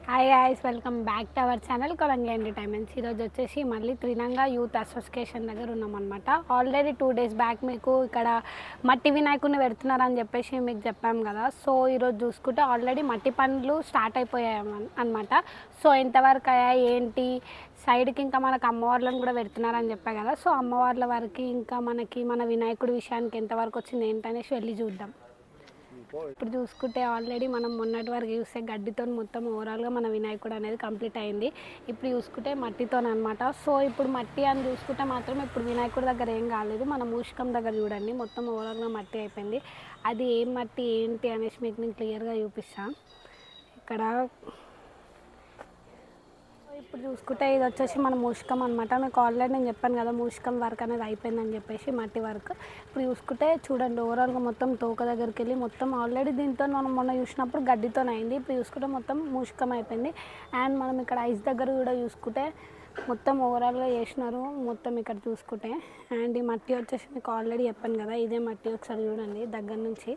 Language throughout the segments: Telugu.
hi guys welcome back to our channel Kolangi entertainments ఈరోజు వచ్చేసి మళ్ళీ త్రినంగా యూత్ అసోసియేషన్ దగ్గర ఉన్నామన్నమాట ఆల్రెడీ టూ డేస్ బ్యాక్ మీకు ఇక్కడ మట్టి వినాయకుడిని పెడుతున్నారని చెప్పేసి మీకు చెప్పాం కదా సో ఈరోజు చూసుకుంటే ఆల్రెడీ మట్టి పనులు స్టార్ట్ అయిపోయాయి అనమాట సో ఎంతవరకు అయ్యాయి ఏంటి సైడ్కి ఇంకా మనకు అమ్మవార్లను కూడా పెడుతున్నారని చెప్పా కదా సో అమ్మవార్ల వరకు ఇంకా మనకి మన వినాయకుడి విషయానికి ఎంతవరకు వచ్చింది ఏంటనేసి వెళ్ళి చూద్దాం ఇప్పుడు చూసుకుంటే ఆల్రెడీ మనం మొన్నటి వరకు చూస్తే గడ్డితో మొత్తం ఓవరాల్గా మన వినాయకుడు అనేది కంప్లీట్ అయింది ఇప్పుడు చూసుకుంటే మట్టితో అనమాట సో ఇప్పుడు మట్టి అని చూసుకుంటే మాత్రం ఇప్పుడు వినాయకుడి దగ్గర ఏం కాలేదు మన మూషికం దగ్గర చూడండి మొత్తం ఓవరాల్గా మట్టి అయిపోయింది అది ఏం మట్టి ఏంటి అనేసి మీకు నేను క్లియర్గా చూపిస్తాను ఇక్కడ ఇప్పుడు చూసుకుంటే ఇది వచ్చేసి మన మూషికం అనమాట మీకు ఆల్రెడీ నేను చెప్పాను కదా మూషికం వర్క్ అనేది అయిపోయిందని చెప్పేసి మట్టి వర్క్ ఇప్పుడు చూసుకుంటే చూడండి ఓవరాల్గా మొత్తం తోక దగ్గరికి వెళ్ళి మొత్తం ఆల్రెడీ దీంతో మనం మొన్న చూసినప్పుడు గడ్డితో అయింది ఇప్పుడు చూసుకుంటే మొత్తం మూషికం అయిపోయింది అండ్ మనం ఇక్కడ ఐస్ దగ్గర కూడా చూసుకుంటే మొత్తం ఓవరాల్గా చేసినారు మొత్తం ఇక్కడ చూసుకుంటే అండ్ ఈ మట్టి వచ్చేసి మీకు ఆల్రెడీ చెప్పాను కదా ఇదే మట్టి ఒకసారి చూడండి దగ్గర నుంచి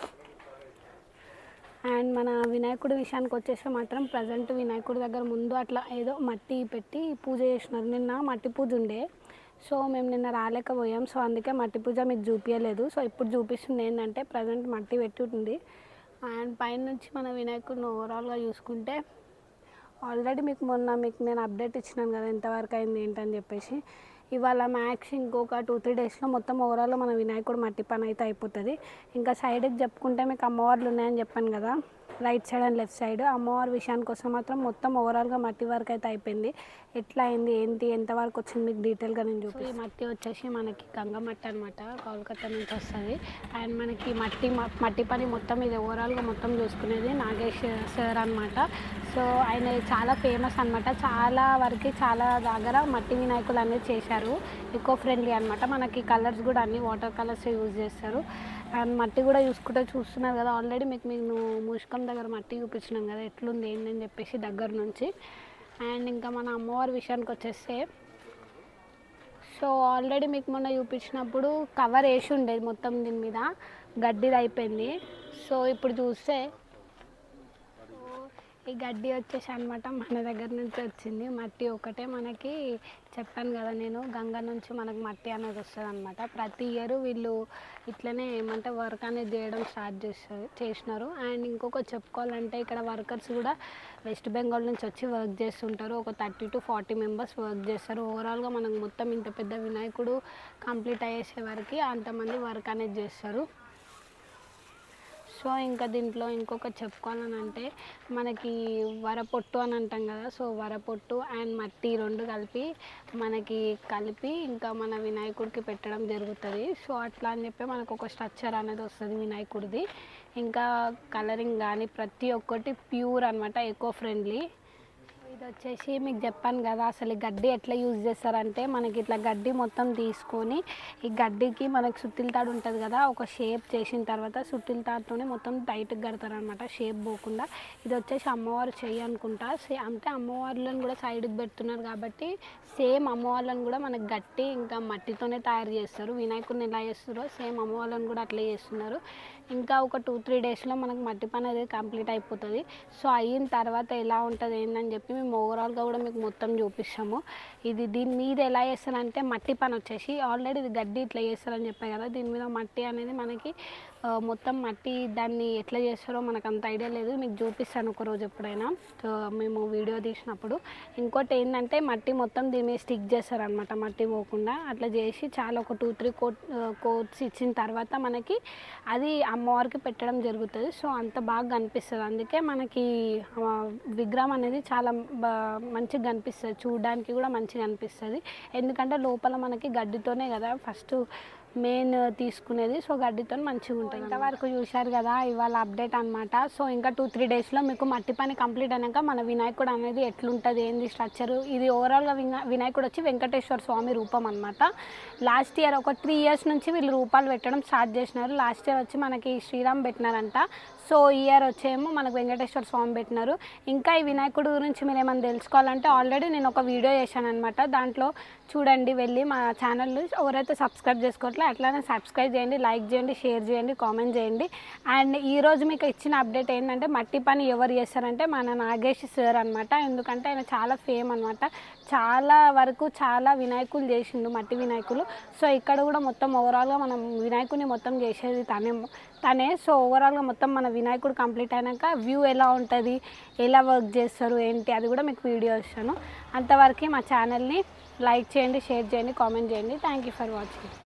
అండ్ మన వినాయకుడి విషయానికి వచ్చేసి మాత్రం ప్రజెంట్ వినాయకుడి దగ్గర ముందు అట్లా ఏదో మట్టి పెట్టి పూజ చేసినారు నిన్న మట్టి పూజ ఉండే సో మేము నిన్న రాలేకపోయాం సో అందుకే మట్టి పూజ మీకు చూపించలేదు సో ఇప్పుడు చూపిస్తుంది ఏంటంటే ప్రజెంట్ మట్టి పెట్టి ఉంది అండ్ పైన నుంచి మన వినాయకుడిని ఓవరాల్గా చూసుకుంటే ఆల్రెడీ మీకు మొన్న మీకు నేను అప్డేట్ ఇచ్చినాను కదా ఎంతవరకు అయింది ఏంటని చెప్పేసి ఇవాళ మ్యాక్స్ ఇంకొక టూ త్రీ డేస్లో మొత్తం ఓవరాల్ మన వినాయకుడు మట్టి పని అయితే అయిపోతుంది ఇంకా సైడ్కి చెప్పుకుంటే మీకు అమ్మవార్లు ఉన్నాయని చెప్పాను కదా right side and left side అమ్మవారి విషయానికి వస్తే మాత్రం మొత్తం ఓవరాల్గా మట్టి వర్క్ అయితే అయిపోయింది ఎట్లా అయింది ఏంటి ఎంతవరకు వచ్చింది మీకు డీటెయిల్గా నేను చూపి ఈ మట్టి వచ్చేసి మనకి గంగ మట్టి అనమాట కోల్కతా నుంచి వస్తుంది అండ్ మనకి మట్టి మ- మట్టి పని మొత్తం ఇది ఓవరాల్గా మొత్తం చూసుకునేది నాగేష్ సార్ అనమాట సో ఆయన చాలా ఫేమస్ అనమాట చాలా వరకు చాలా దగ్గర మట్టి వినాయకులు అనేది చేశారు ఎకో ఫ్రెండ్లీ అనమాట మనకి కలర్స్ కూడా అన్ని వాటర్ కలర్స్ యూజ్ చేస్తారు అండ్ మట్టి కూడా చూసుకుంటే చూస్తున్నారు కదా ఆల్రెడీ మీకు నేను మూషికం దగ్గర మట్టి చూపించినాం కదా ఎట్లుంది ఏంటని చెప్పేసి దగ్గర నుంచి అండ్ ఇంకా మన అమ్మవారి విషయానికి వచ్చేస్తే సో ఆల్రెడీ మీకు మొన్న చూపించినప్పుడు కవర్ వేసి ఉండేది మొత్తం దీని మీద గడ్డిది అయిపోయింది సో ఇప్పుడు చూస్తే ఈ గడ్డి వచ్చేసి అనమాట మన దగ్గర నుంచి వచ్చింది మట్టి ఒకటే మనకి చెప్పాను కదా నేను గంగ నుంచి మనకు మట్టి అనేది వస్తుంది అనమాట ప్రతి ఇయర్ వీళ్ళు ఇట్లనే ఏమంటే వర్క్ అనేది చేయడం స్టార్ట్ చేస్తారు చేసినారు అండ్ ఇంకొక చెప్పుకోవాలంటే ఇక్కడ వర్కర్స్ కూడా వెస్ట్ బెంగాల్ నుంచి వచ్చి వర్క్ చేస్తుంటారు ఒక thirty to forty members work చేస్తారు ఓవరాల్గా మనకు మొత్తం ఇంత పెద్ద వినాయకుడు కంప్లీట్ అయ్యేసే వరకు అంతమంది వర్క్ అనేది చేస్తారు సో ఇంకా దీంట్లో ఇంకొక చెప్పుకోవాలని అంటే మనకి వరపొట్టు అని అంటాం కదా సో వరపొట్టు అండ్ మట్టి రెండు కలిపి మనకి కలిపి ఇంకా మన వినాయకుడికి పెట్టడం జరుగుతుంది సో అట్లా అని చెప్పి మనకు ఒక స్ట్రక్చర్ అనేది వస్తుంది వినాయకుడిది ఇంకా కలరింగ్ కానీ ప్రతి ఒక్కటి ప్యూర్ అనమాట ఎకో ఫ్రెండ్లీ ఇది వచ్చేసి మీకు చెప్పాను కదా అసలు ఈ గడ్డి ఎట్లా యూజ్ చేస్తారంటే మనకి ఇట్లా గడ్డి మొత్తం తీసుకొని ఈ గడ్డికి మనకి సుత్తిల తాడు ఉంటుంది కదా ఒక షేప్ చేసిన తర్వాత సుత్తిల తాడుతోనే మొత్తం టైట్గా కడతారనమాట షేప్ పోకుండా ఇది వచ్చేసి అమ్మవారు చెయ్యి అనుకుంటా సే అంటే అమ్మవార్లను కూడా సైడ్కి పెడుతున్నారు కాబట్టి సేమ్ అమ్మవార్లను కూడా మనకి గట్టి ఇంకా మట్టితోనే తయారు చేస్తారు వినాయకుడిని ఎలా చేస్తారో సేమ్ అమ్మవార్లను కూడా అట్లే చేస్తున్నారు ఇంకా ఒక టూ త్రీ డేస్లో మనకు మట్టి పని అనేది కంప్లీట్ అయిపోతుంది సో అయిన తర్వాత ఎలా ఉంటుంది ఏందని చెప్పి మేము ఓవరాల్గా కూడా మీకు మొత్తం చూపిస్తాము ఇది దీని మీద ఎలా చేస్తారంటే మట్టి పని వచ్చేసి ఆల్రెడీ ఇది గడ్డి ఇట్లా చేస్తారని చెప్పాను కదా దీని మీద మట్టి అనేది మనకి ఆ, మొత్తం మట్టి దాన్ని ఎట్లా చేస్తారో మనకు అంత ఐడియా లేదు మీకు చూపిస్తాను ఒక రోజు ఎప్పుడైనా సో మేము వీడియో తీసినప్పుడు ఇంకోటి ఏంటంటే మట్టి మొత్తం దీని మీద స్టిక్ చేస్తారనమాట మట్టి పోకుండా అట్లా చేసి చాలా ఒక టూ త్రీ కోట్ కోట్స్ ఇచ్చిన తర్వాత మనకి అది అమ్మవారికి పెట్టడం జరుగుతుంది సో అంత బాగా కనిపిస్తుంది అందుకే మనకి ఆ, విగ్రహం అనేది చాలా బా మంచిగా కనిపిస్తుంది చూడడానికి కూడా మంచిగా అనిపిస్తుంది ఎందుకంటే లోపల మనకి గడ్డితోనే కదా ఫస్ట్ మెయిన్ తీసుకునేది సో గడ్డితో మంచిగా ఉంటుంది ఇంతవరకు చూశారు కదా ఇవాళ అప్డేట్ అనమాట సో ఇంకా టూ త్రీ డేస్లో మీకు మట్టి పని కంప్లీట్ అయినాక మన వినాయకుడు అనేది ఎట్లుంటుంది ఏంది స్ట్రక్చర్ ఇది ఓవరాల్గా వినా వినాయకుడు వచ్చి వెంకటేశ్వర స్వామి రూపం అనమాట లాస్ట్ ఇయర్ ఒక త్రీ ఇయర్స్ నుంచి వీళ్ళు రూపాలు పెట్టడం స్టార్ట్ చేసినారు లాస్ట్ ఇయర్ వచ్చి మనకి శ్రీరామ్ పెట్టినారంట సో ఈ ఇయర్ వచ్చేమో మనకు వెంకటేశ్వర స్వామి పెట్టినారు ఇంకా ఈ వినాయకుడు గురించి మీరు ఏమైనా తెలుసుకోవాలంటే ఆల్రెడీ నేను ఒక వీడియో చేశాను అనమాట దాంట్లో చూడండి వెళ్ళి మా ఛానల్ ఎవరైతే సబ్స్క్రైబ్ చేసుకోవట్లే అట్లానే సబ్స్క్రైబ్ చేయండి లైక్ చేయండి షేర్ చేయండి కామెంట్ చేయండి అండ్ ఈరోజు మీకు ఇచ్చిన అప్డేట్ ఏంటంటే మట్టి పని ఎవరు చేస్తారంటే మన నాగేష్ సార్ అనమాట ఎందుకంటే ఆయన చాలా ఫేమ్ అనమాట చాలా వరకు చాలా వినాయకులు చేసిండు మట్టి వినాయకులు సో ఇక్కడ కూడా మొత్తం ఓవరాల్గా మనం వినాయకుడిని మొత్తం చేసేది తనే తనే సో ఓవరాల్గా మొత్తం మన వినాయకుడు కంప్లీట్ అయినాక వ్యూ ఎలా ఉంటుంది ఎలా వర్క్ చేస్తారు ఏంటి అది కూడా మీకు వీడియో ఇస్తాను అంతవరకు మా ఛానల్ని లైక్ చేయండి షేర్ చేయండి కామెంట్ చేయండి థ్యాంక్ యూ ఫర్ వాచింగ్